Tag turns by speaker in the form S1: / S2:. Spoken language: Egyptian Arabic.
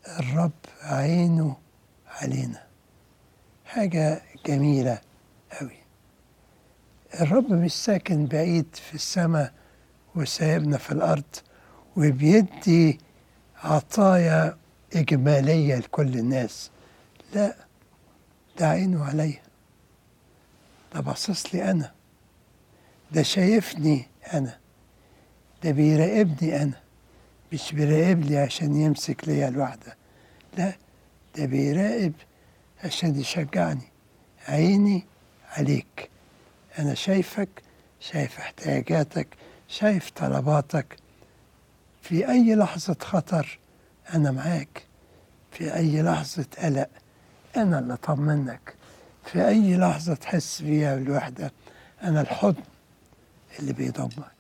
S1: الرب عينه علينا حاجة جميلة أوي الرب مش ساكن بعيد في السماء وسايبنا في الأرض وبيدي عطايا إجمالية لكل الناس لا ده عينه عليا ده باصص لي أنا ده شايفني أنا ده بيراقبني أنا مش بيراقب لي عشان يمسك ليا الواحدة لا ده بيراقب عشان يشجعني عيني عليك أنا شايفك شايف احتياجاتك شايف طلباتك في أي لحظة خطر أنا معاك في أي لحظة قلق أنا اللي أطمنك في أي لحظة تحس فيها بالوحدة أنا الحضن اللي بيضمك